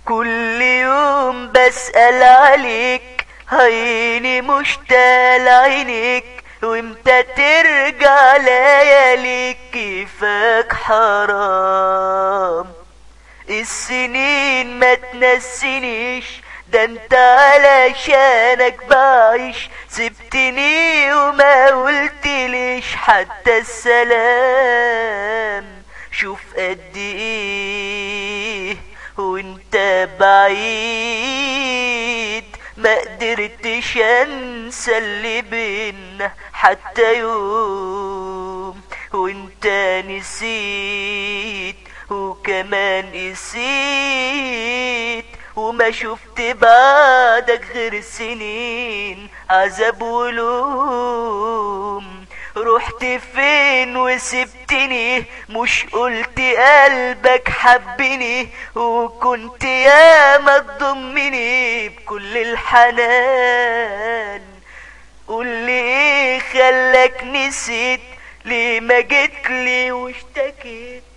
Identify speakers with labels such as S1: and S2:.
S1: كل يوم بسأل عليك عيني مشتاق لعينيك وامتى ترجع لياليك كيفك حرام السنين ما تنسينيش ده انت علشانك بعيش سبتني وما قلتليش حتى السلام شوف قد ايه وانت بعيد ما قدرتش انسى اللي بينا حتى يوم وانت نسيت وكمان نسيت وما شفت بعدك غير سنين عذاب ولوم رحت فين وسبتني مش قلت قلبك حبني وكنت يا ما تضمني بكل الحنان قول لي ايه خلاك نسيت ليه ما جيت لي واشتكيت